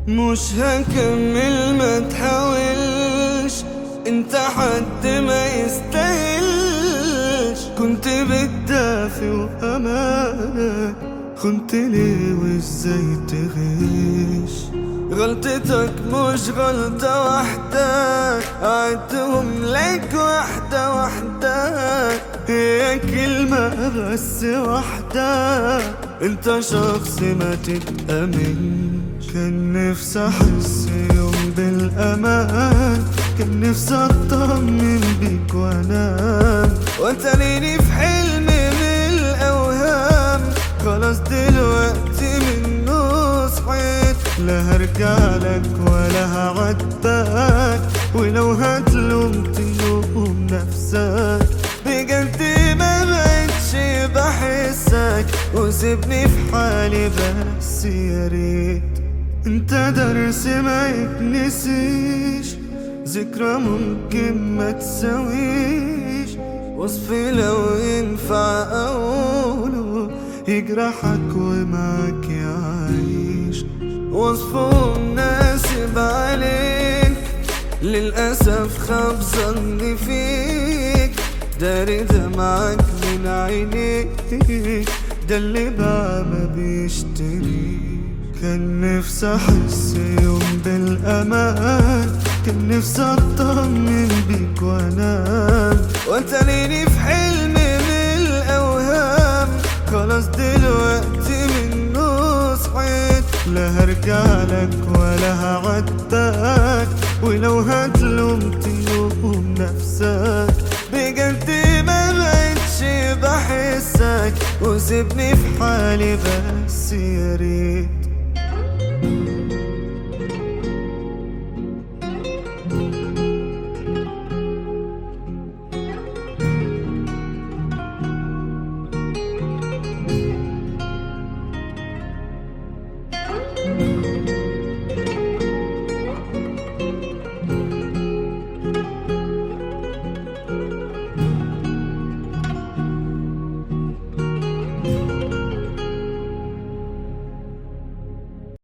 مش هكمل ما تحاولش انت حد ما يستاهلش كنت بتدافي وامانك كنت ليه وازاي تغش غلطتك مش غلطة واحدة عدتهم لك واحدة واحدة هي كلمة بس واحدة انت شخص ما تتأمن كان نفسي احس يوم بالامان كان نفسي اطمن بيك وانام وتريني في حلم من الاوهام خلاص دلوقتي منه صحيت لا هرجع لك ولا هعاتبك ولو هتلوم تلوم نفسك بجد ما بقتش بحسك وسيبني في حالي بس يا ريت انت درس ما يتنسيش ذكرى ممكن ما تساويش وصفي لو ينفع اقوله يجرحك ومعك يعيش وصفه مناسب عليك للأسف خاب ظني فيك داري دمعك من عينيك ده اللي باع ما بيشتري كان نفسي احس يوم بالامان كان نفسي اطمن بيك وانام وتريني في حلم من الاوهام خلاص دلوقتي منه صحيت لا هرجع لك ولا هعاتبك ولو هتلوم تلوم نفسك بجد ما بقتش بحسك وسيبني في حالي بس يا ريت